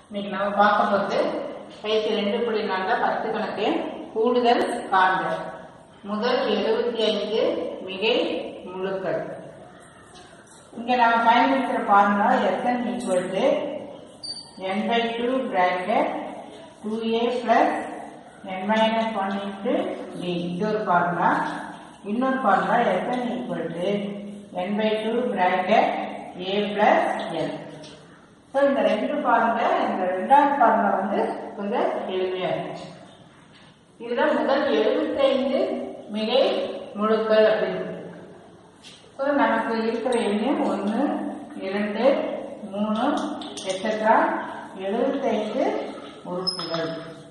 இன்னைக்கு நம்ம பார்க்க போகிறது பயிற்சி ரெண்டு புள்ளி நாலில் பத்து கணக்கு கூடுதல் காண்க முதல் எழுபத்தி ஐந்து மிகை முழுக்கள் இங்க நாம பயன்படுத்துற formula SN equal to N by two bracket two A plus N minus one into D இது ஒரு ஃபார்முலா இன்னொரு formula SN equal to N by two bracket A plus L so இந்த ரெண்டு ஃபார்முலா இந்த ரெண்டாவது ஃபார்முலா வந்து கொஞ்சம் எளிமையா இருக்கு இதுதான் முதல் எழுபத்தைந்து மிகை முழுக்கள் அப்படின்னு ஸோ நமக்கு இருக்கிற எண்ணு ஒன்று இரண்டு மூணு எட்ஸெட்ரா எழுபத்தைந்து உறுப்புகள்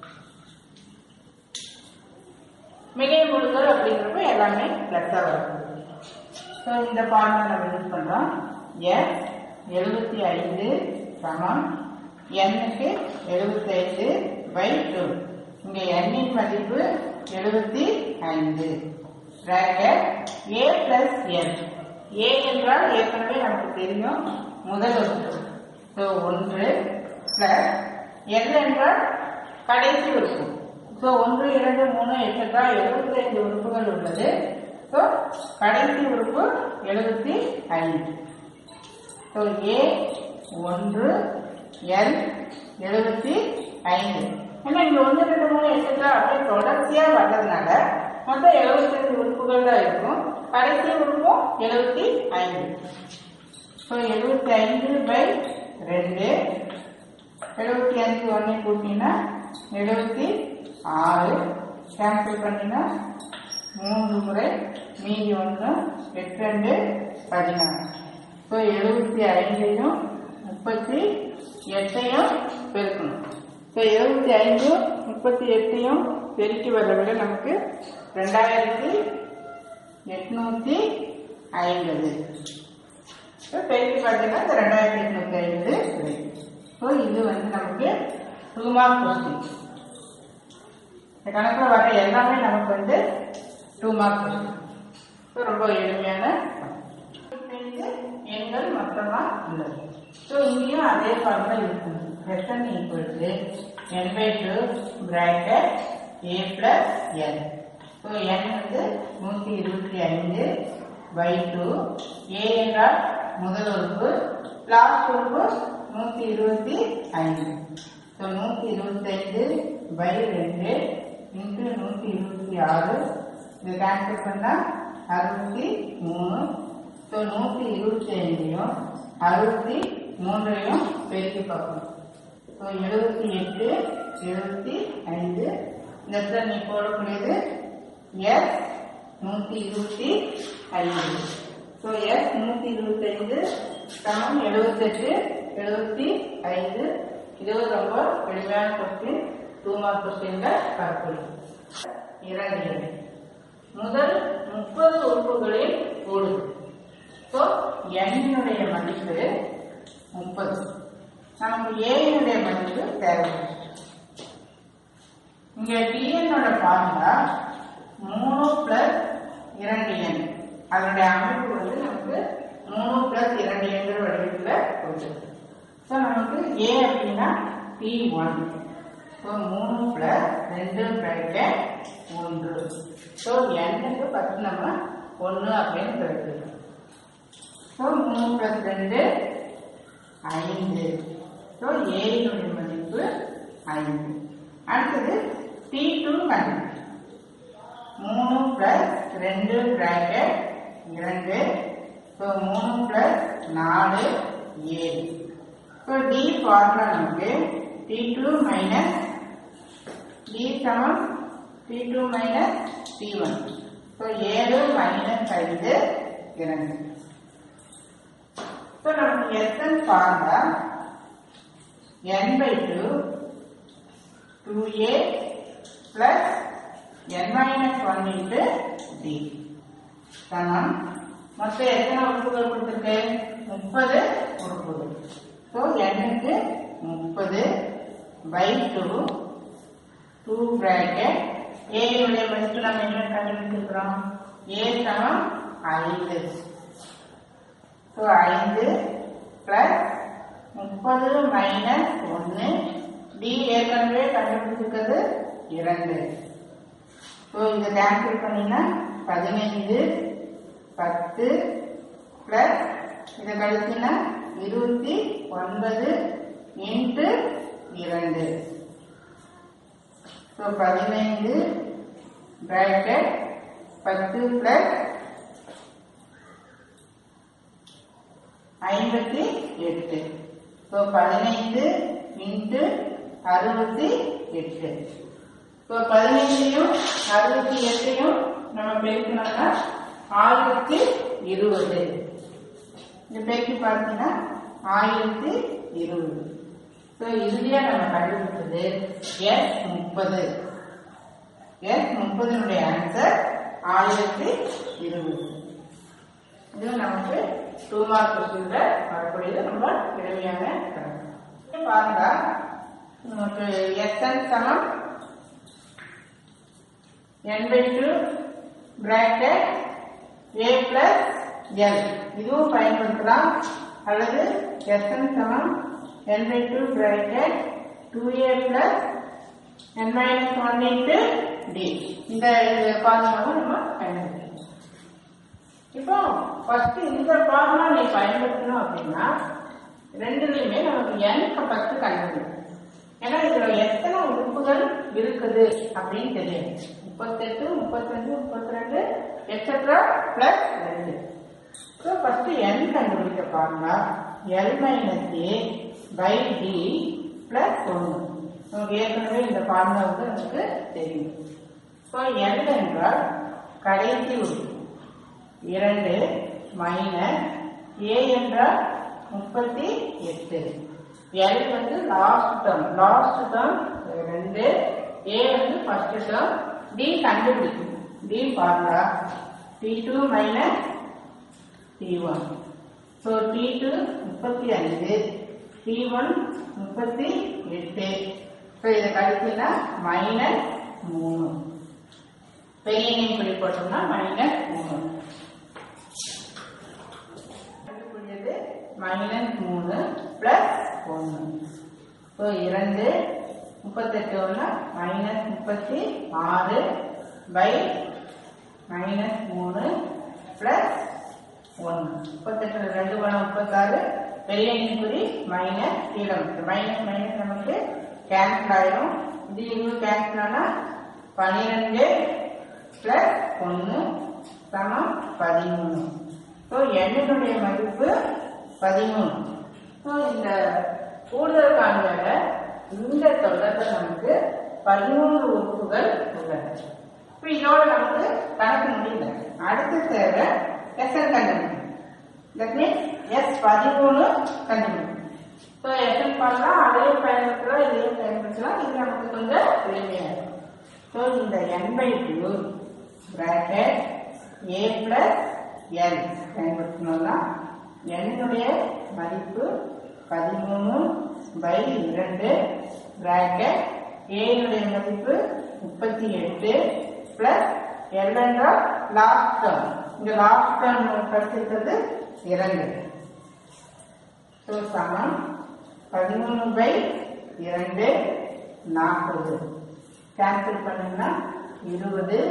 மிகை முழுக்கள் அப்படிங்கிறப்ப எல்லாமே ப்ளஸ்ஸாக வரும் ஸோ இந்த ஃபார்முலா நம்ம யூஸ் பண்ணுறோம் எஸ் எழுபத்தி ஐந்து சமம் எண்ணுக்கு எழுபத்தைந்து பை டூ இங்கே எண்ணின் மதிப்பு எழுபத்தி ஐந்து பிராக்கெட் ஏ பிளஸ் என் ஏ என்றால் ஏற்கனவே நமக்கு தெரியும் முதல் உறுப்பு ஸோ ஒன்று பிளஸ் எல் என்றால் கடைசி உறுப்பு ஸோ ஒன்று இரண்டு மூணு எட்ஸெட்ரா எழுபத்தைந்து உறுப்புகள் உள்ளது ஸோ கடைசி உறுப்பு எழுபத்தி ஐந்து ஸோ ஏ ஒன்று எல் எழுபத்தி ஐந்து ஏன்னா இங்க ஒன்று ரெண்டு மூணு எட்ஸெட்ரா அப்படியே தொடர்ச்சியா வர்றதுனால மொத்தம் எழுபத்தஞ்சு உறுப்புகள் தான் இருக்கும் கடைசி உறுப்பும் எழுபத்தி ஐந்து ஸோ எழுபத்தி ஐந்து பை ரெண்டு எழுபத்தி அஞ்சு ஒன்றை கூட்டினா எழுபத்தி ஆறு கேன்சல் பண்ணினா மூன்று முறை மீதி ஒன்று எட்டு ரெண்டு பதினாறு ஸோ எழுபத்தி ஐந்தையும் முப்பத்தி எட்டையும் பெருக்கணும் ஸோ எழுபத்தி ஐந்தும் முப்பத்தி எட்டையும் பெருக்கி வர்ற விட நமக்கு ரெண்டாயிரத்தி எட்நூத்தி ஐம்பது ஸோ பெருக்கி பார்த்தீங்கன்னா இந்த ரெண்டாயிரத்தி எட்நூத்தி ஐம்பது கிடைக்கும் ஸோ இது வந்து நமக்கு டூ மார்க் கொஸ்டின் இந்த கணக்கில் வர எல்லாமே நமக்கு வந்து டூ மார்க் கொஸ்டின் ஸோ ரொம்ப எளிமையான ஐந்து எண்கள் மொத்தமா உள்ளது ஸோ இங்கேயும் அதே ஃபார்முலா இருக்கும் SN equal to N by two bracket A plus N so N வந்து நூற்றி இருபத்தி ஐந்து பை டூ ஏ என்றால் முதல் உறுப்பு லாஸ்ட் உறுப்பு நூற்றி இருபத்தி ஐந்து ஸோ நூற்றி இருபத்தைந்து பை ரெண்டு இன்ட்டு நூற்றி இருபத்தி ஆறு இது கேன்சல் பண்ணால் அறுபத்தி மூணு ஸோ நூற்றி இருபத்தி ஐந்தையும் அறுபத்தி மூன்றையும் பெருக்கி பார்க்கணும் ஸோ எழுபத்தி எட்டு எழுபத்தி ஐந்து இந்த இடத்துல நீ போடக்கூடியது எஸ் நூற்றி இருபத்தி ஐந்து ஸோ எஸ் நூற்றி இருபத்தைந்து சமம் எழுபத்தெட்டு எழுபத்தி ஐந்து இது ஒரு ரொம்ப எளிமையான கொஸ்டின் டூ மார்க் கொஸ்டின்ல பார்க்கணும் இரண்டு எண். முதல் முப்பது உறுப்புகளில் கூடுதல் ஸோ எண்ணினுடைய மதிப்பு முப்பது நமக்கு ஏனுடைய மதிப்பு தேவை இங்க டிஎன்னோட ஃபார்முலா மூணு பிளஸ் இரண்டு எண் அதனுடைய அமைப்பு வந்து நமக்கு மூணு பிளஸ் இரண்டு எண்கிற வடிவத்தில் கொடுத்துருக்கு ஸோ நமக்கு ஏ அப்படின்னா டி ஒன் ஸோ மூணு பிளஸ் ரெண்டு பிராக்கெட் ஒன்று ஸோ எண்ணுக்கு ஃபஸ்ட் நம்ம ஒன்று அப்படின்னு சொல்லிருக்கோம் ஸோ மூணு பிளஸ் ரெண்டு ஐந்து ஸோ ஏயினுடைய மதிப்பு ஐந்து அடுத்தது டி டூ மதிப்பு மூணு பிளஸ் ரெண்டு பிராக்கெட் இரண்டு ஸோ மூணு பிளஸ் நாலு ஏழு ஸோ டி ஃபார்முலா நமக்கு டி டூ மைனஸ் டி சமம் D two minus D one so ஏழு மைனஸ் ஐந்து இரண்டு ஸோ நமக்கு SN formula n by 2 2a plus n minus 1 into d சமம் மொத்தம் எத்தனை உறுப்புகள் கொடுத்துருக்கு முப்பது உறுப்புகள் ஸோ எண்ணுக்கு முப்பது பை டூ டூ பிராக்கெட் ஏனுடைய மதிப்பு நம்ம என்ன கண்டுபிடிச்சிருக்கிறோம் ஏ சமம் ஐந்து ஸோ ஐந்து பிளஸ் முப்பது மைனஸ் ஒன்று டி ஏற்கனவே கண்டுபிடிச்சிருக்கிறது இரண்டு ஸோ இதை கேன்சல் பண்ணீங்கன்னா பதினைந்து பத்து பிளஸ் இதை கழிச்சிங்கன்னா இருபத்தி ஒன்பது இன்ட்டு இரண்டு ஸோ பதினைந்து பிராக்கெட் பத்து பிளஸ் ஐம்பத்தி எட்டு ஸோ பதினைந்து இன்ட்டு அறுபத்தி எட்டு ஸோ பதினைந்தையும் அறுபத்தி எட்டையும் நம்ம பெருக்கணும்னா ஆயிரத்தி இருபது இந்த பெருக்கி பார்த்தீங்கன்னா ஆயிரத்தி இருபது ஸோ இறுதியாக நம்ம கண்டுபிடிச்சது எஸ் முப்பது எஸ் முப்பதினுடைய ஆன்சர் ஆயிரத்தி இருபது இது நமக்கு டூ மார்க் கொஸ்டின்ல வரக்கூடியது ரொம்ப எளிமையான கணக்கு பாருங்க நமக்கு எஸ்என் சமம் n by 2 bracket a plus l இதுவும் பயன்படுத்தலாம் அல்லது sn சமம் n by 2 bracket 2a plus n minus 1 into d இந்த ஃபார்முலாவும் நம்ம பயன்படுத்தலாம் இப்போ ஃபர்ஸ்ட் இந்த ஃபார்முலா நீ பயன்படுத்தணும் அப்படின்னா ரெண்டுலையுமே நமக்கு n ஃபர்ஸ்ட் கண்டுபிடிக்கணும் ஏன்னா இதுல எத்தனை உறுப்புகள் இருக்குது அப்படின்னு தெரியும் முப்பத்தெட்டு முப்பத்தஞ்சு முப்பத்தி ரெண்டு எக்ஸெட்ரா பிளஸ் ரெண்டு ஸோ ஃபர்ஸ்ட் என் கண்டுபிடிக்க பாருங்க L minus A by D plus ஒன்று நமக்கு ஏற்கனவே இந்த ஃபார்முலா வந்து நமக்கு தெரியும் ஸோ எல் என்றால் கடைசி உறுப்பு இரண்டு மைனஸ் ஏ என்றால் முப்பத்தி எட்டு எல் வந்து லாஸ்ட் டேர்ம் லாஸ்ட் டேர்ம் ரெண்டு ஏ வந்து ஃபர்ஸ்ட் டேர்ம் டி கண்டுபிடிக்கும் d formula t two minus D one so t two முப்பத்தி அஞ்சு டி ஒன் முப்பத்தி எட்டு ஸோ இதை கழிச்சுன்னா மைனஸ் மூணு பெரிய எண்ணெய் இப்படி போட்டோம்னா மைனஸ் மூணு கண்டுபிடிச்சது மைனஸ் மூணு பிளஸ் ஒன்று ஸோ இரண்டு முப்பத்தெட்டு ஒன்று மைனஸ் முப்பத்தி ஆறு பை மைனஸ் மூணு பிளஸ் ஒன்று முப்பத்தெட்டு ரெண்டு பணம் முப்பத்தாறு பெரிய எண்ணிக்குறி மைனஸ் கீழே மைனஸ் மைனஸ் நமக்கு கேன்சல் ஆயிடும் இது இங்கு கேன்சல் ஆனால் பன்னிரெண்டு பிளஸ் ஒன்று சமம் பதிமூணு ஸோ எண்ணினுடைய மதிப்பு பதிமூணு ஸோ இந்த கூடுதல் காண்பில் இந்த தொடரில் நமக்கு பதிமூணு உறுப்புகள் உள்ளன இப்போ இதோட நமக்கு கணக்கு முடியல அடுத்த தேவை எஸ்என் கண்டுபிடிக்கும் தட் மீன்ஸ் எஸ் பதிமூணு கண்டுபிடிக்கும் ஸோ எஸ்என் பண்ணலாம் அதையும் பயன்படுத்தலாம் இதையும் பயன்படுத்தலாம் இது நமக்கு கொஞ்சம் எளிமையாக இருக்கும் ஸோ இந்த n by two bracket A plus l பயன்படுத்தணும்னா என்னுடைய மதிப்பு பதிமூணு பை இரண்டு பிராக்கெட் ஏனுடைய மதிப்பு முப்பத்தி எட்டு பிளஸ் எல் என்றால் லாஸ்ட் டேர்ம் இங்க லாஸ்ட் டேர்ம் படிச்சிருக்கிறது இரண்டு ஸோ சமம் பதிமூணு பை இரண்டு நாற்பது கேன்சல் பண்ணுங்கன்னா இருபது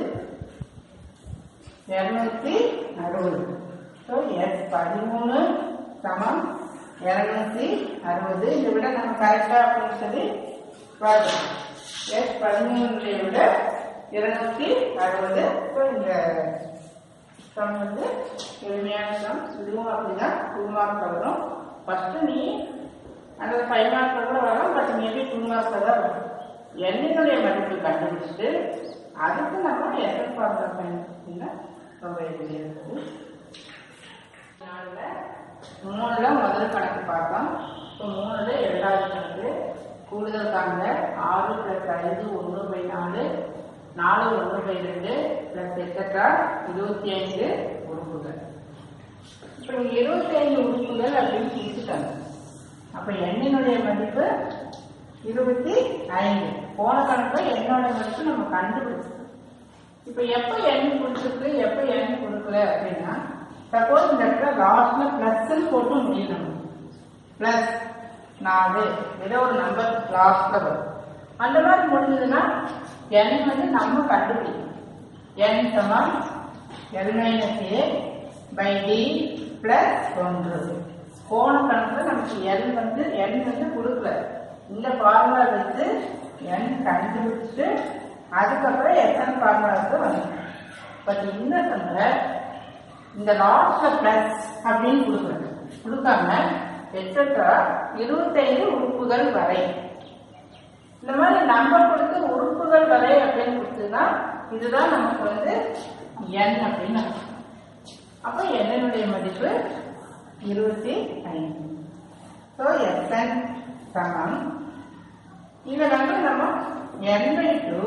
இருநூத்தி அறுபது ஸோ எஸ் பதிமூணு சமம் இருநூத்தி அறுபது இதை விட நம்ம கரெக்டா அப்படின்னு சொல்லி வரும் எஸ் பதிமூணுடைய விட இருநூத்தி அறுபது ஸோ இந்த சம் வந்து எளிமையான சம் இதுவும் அப்படிதான் டூ மார்க் வரும் ஃபர்ஸ்ட் நீ அந்த ஃபைவ் மார்க் கூட வரும் பட் மேபி டூ மார்க் தான் வரும் எண்ணினுடைய மதிப்பு கண்டுபிடிச்சிட்டு அதுக்கு நம்ம எஸ்எஸ் ஃபார்முலா பயன்படுத்தினா ரொம்ப எளிமையாக இருக்குது நாலுல மூணுல முதல் கணக்கு பார்த்தோம் இப்போ மூணுல இரண்டாவது கணக்கு கூடுதல் காண்க ஆறு பிளஸ் ஐந்து ஒன்று பை நாலு நாலு ஒன்று பை ரெண்டு பிளஸ் எக்ஸட்ரா இருபத்தி ஐந்து உறுப்புகள் இப்போ இங்க இருபத்தி ஐந்து உறுப்புகள் அப்படின்னு கொடுத்துட்டாங்க அப்ப எண்ணினுடைய மதிப்பு இருபத்தி ஐந்து போன கணக்குல எண்ணோட மதிப்பு நம்ம கண்டுபிடிச்சோம் இப்ப எப்ப எண் கொடுத்துருக்கு எப்ப எண் கொடுக்கல அப்படின்னா சப்போஸ் இந்த இடத்துல லாஸ்ட்ல பிளஸ் போட்டு முடியணும் பிளஸ் நாலு ஏதோ ஒரு நம்பர் லாஸ்ட்ல வரும் அந்த மாதிரி முடிஞ்சதுன்னா n வந்து நம்ம கண்டுபிடிக்கணும் n சமம் l minus A by D plus ஒன்று போன கணக்கில் நமக்கு n வந்து n வந்து கொடுக்கல இந்த ஃபார்முலா வச்சு n கண்டுபிடிச்சிட்டு அதுக்கப்புறம் எத்தனை ஃபார்முலாவுக்கு வந்து பட் இந்த சம்ல இந்த லாஸ்ட்ல பிளஸ் அப்படின்னு கொடுக்குறது கொடுக்காம எட்ஸெட்ரா இருபத்தைந்து உறுப்புகள் வரை இந்த மாதிரி நம்பர் கொடுத்து உறுப்புகள் வரை அப்படின்னு கொடுத்ததுன்னா இதுதான் நமக்கு வந்து n அப்படின்னு அர்த்தம். அப்ப என்னுடைய மதிப்பு இருபத்தி ஐந்து ஸோ எஸ்என் சமம் இதை வந்து நம்ம n by two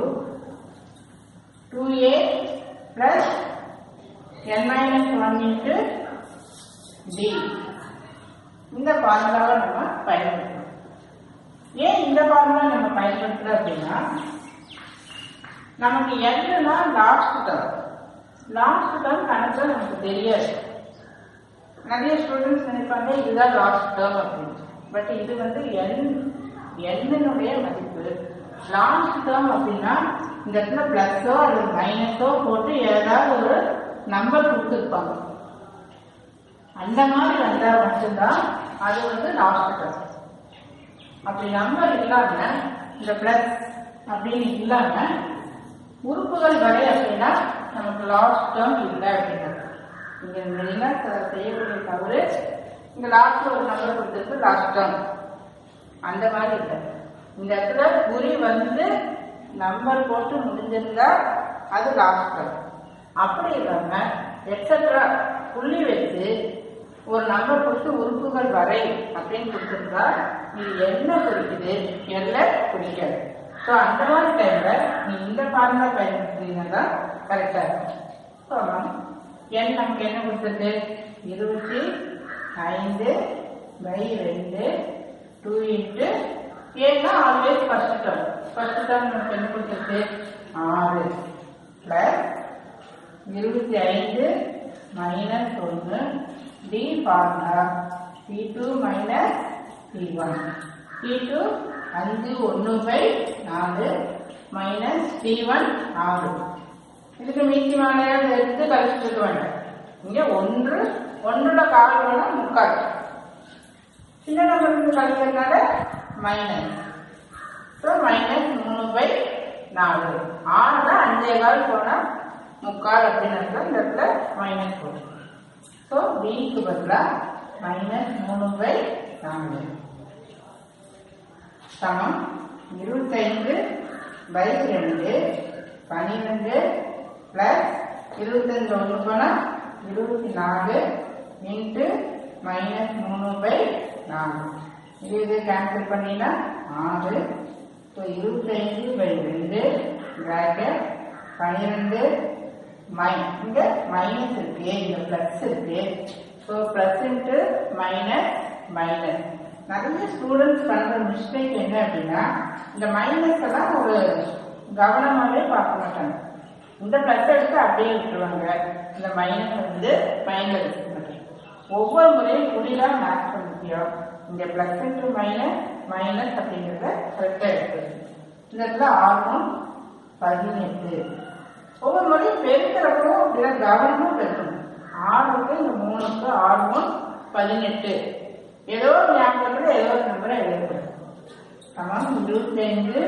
two A plus n minus one into d இந்த ஃபார்முலாவை நம்ம பயன்படுத்தணும் ஏன் இந்த ஃபார்முலா நம்ம பயன்படுத்தல அப்படின்னா நமக்கு என்னன்னா லாஸ்ட் டேர்ம் லாஸ்ட் டேர்ம் கணக்கில் நமக்கு தெரியாது நிறைய ஸ்டூடெண்ட்ஸ் நினைப்பாங்க இதுதான் லாஸ்ட் டேர்ம் அப்படின்னு பட் இது வந்து என் எண்ணினுடைய மதிப்பு லாஸ்ட் டேர்ம் அப்படின்னா இந்த இடத்துல பிளஸோ அல்லது மைனஸோ போட்டு ஏதாவது ஒரு நம்பர் கொடுத்துருப்பாங்க அந்த மாதிரி வந்தா மட்டும்தான் அது வந்து லாஸ்ட் டேர்ம் அப்படி நம்பர் இல்லாம இந்த பிளஸ் அப்படின்னு இல்லாம உறுப்புகள் வரை அப்படின்னா நமக்கு லாஸ்ட் டேர்ம் இல்லை அப்படின்னா இங்க மெயினா செய்யக்கூடிய தவறு இங்க லாஸ்ட்ல ஒரு நம்பர் கொடுத்துருக்கு லாஸ்ட் டேர்ம் அந்த மாதிரி இல்லை இந்த இடத்துல குறி வந்து நம்பர் போட்டு முடிஞ்சிருந்தா அது லாஸ்ட் டேர்ம் அப்படி இல்லாம எக்ஸட்ரா புள்ளி வச்சு ஒரு நம்பர் கொடுத்து உறுப்புகள் வரை அப்படின்னு கொடுத்துருந்தா இது என்ன குறிக்குது எல்லை குறிக்காது ஸோ அந்த மாதிரி டைம்ல நீ இந்த ஃபார்முலா பயன்படுத்தினீங்கன்னா கரெக்டா இருக்கும் ஸோ என் நமக்கு என்ன கொடுத்துருக்கு இருபத்தி ஐந்து பை ரெண்டு டூ இன்ட்டு ஏன்னா always first term first term நமக்கு என்ன கொடுத்துருக்கு ஆறு பிளஸ் இருபத்தி ஐந்து மைனஸ் ஒன்று d formula t two minus D one t two அஞ்சு ஒன்று பை நாலு மைனஸ் டி ஒன் ஆறு இதுக்கு மீதி மாலையால் எடுத்து கழிச்சுட்டு வேண்டாம் இங்க ஒன்று ஒன்றோட கால் வேணும் முக்கால் சின்ன நம்பர் இருந்து கழிக்கிறதுனால மைனஸ் ஸோ மைனஸ் மூணு பை நாலு ஆறுல அஞ்சே கால் போனா முக்கால் அப்படின்னு அர்த்தம். இந்த இடத்துல மைனஸ் போடும் ஸோ பிக்கு பதிலாக மைனஸ் மூணு பை நாலு சமம் இருபத்தைந்து பை ரெண்டு பன்னிரெண்டு பிளஸ் இருபத்தஞ்சு ஒன்று போனால் இருபத்தி நாலு இன்ட்டு மைனஸ் மூணு பை நாலு இது இது கேன்சல் பண்ணினா ஆறு ஸோ இருபத்தைந்து பை ரெண்டு பிராக்கெட் பன்னிரெண்டு மை இங்க மைனஸ் இருக்கு இங்க பிளஸ் இருக்கு so plus into minus minus நிறைய ஸ்டூடெண்ட்ஸ் பண்ற மிஸ்டேக் என்ன அப்படின்னா இந்த மைனஸ் எல்லாம் ஒரு கவனமாவே பார்க்க மாட்டாங்க இந்த பிளஸ் எடுத்து அப்படியே விட்டுருவாங்க இந்த மைனஸ் வந்து மைனஸ் எடுக்க மாட்டாங்க ஒவ்வொரு முறையும் புரியலாம் மேட்ச் பண்ண முக்கியம் இங்க பிளஸ் இன்ட்டு மைனஸ் மைனஸ் அப்படிங்கிறத கரெக்டாக எடுத்து இந்த இடத்துல ஆகும் பதினெட்டு ஒவ்வொரு முறையும் பெருக்கிறப்போ அப்படிதான் கவனமும் பெருக்கணும் ஆறுக்கு இந்த மூணுக்கு ஆறும் பதினெட்டு ஏதோ ஒரு ஞாபகத்தில் ஏதோ ஒரு நம்பரை எழுதணும் சமம் இருபத்தைந்து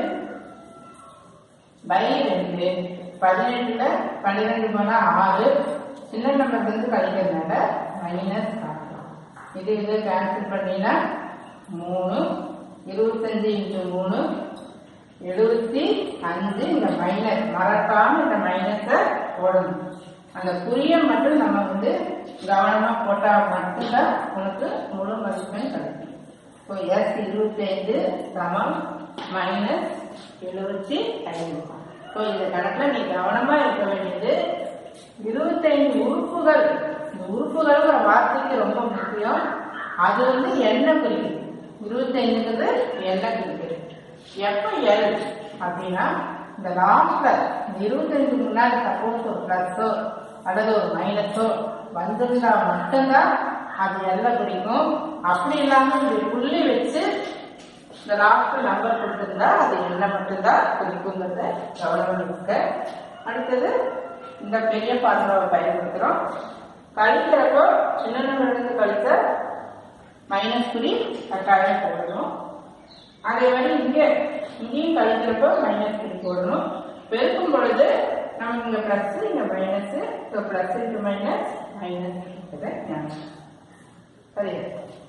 பை ரெண்டு பதினெட்டுல பன்னிரெண்டு போனா ஆறு சின்ன நம்பர் வந்து கழிக்கிறதுனால மைனஸ் இது இது கேன்சல் பண்ணினா மூணு இருபத்தஞ்சு இன்ட்டு மூணு எழுபத்தி அஞ்சு இந்த மைனஸ் மறக்காம இந்த மைனஸை போடணும் அந்த குறிய மட்டும் நம்ம வந்து கவனமா போட்டா மட்டும்தான் உனக்கு முழு மதிப்பெண் கிடைக்கும் இப்போ எஸ் இருபத்தைந்து சமம் மைனஸ் எழுபத்தி ஐந்து ஸோ இந்த கணக்குல நீ கவனமா இருக்க வேண்டியது இருபத்தைந்து உறுப்புகள் இந்த உறுப்புகள்ங்கிற வார்த்தைக்கு ரொம்ப முக்கியம் அது வந்து என்ன குறிக்குது இருபத்தைந்துங்கிறது என்ன குறிக்குது எப்ப எல் அப்படின்னா இந்த லாஸ்ட்ல இந்த இருபத்தஞ்சு முன்னாடி சப்போஸ் ஒரு பிளஸோ அல்லது ஒரு மைனஸோ வந்திருந்தா மட்டும்தான் அது எல்லாம் குறிக்கும் அப்படி இல்லாம இப்படி புள்ளி வச்சு இந்த லாஸ்ட் நம்பர் கொடுத்திருந்தா அது என்ன மட்டும்தான் குறிக்குங்கிறத கவனம் இருக்க அடுத்தது இந்த பெரிய ஃபார்முலாவை பயன்படுத்துறோம் கழிக்கிறப்போ சின்ன நம்பர் இருந்து கழித்த மைனஸ் குறி கட்டாயம் போடணும் அதே மாதிரி இங்க இங்கேயும் கழிக்கிறப்போ மைனஸ் குறி போடணும் பெருக்கும் பொழுது நமக்கு இங்க பிளஸ் இங்க minus so plus into minus minus இருக்குது சரி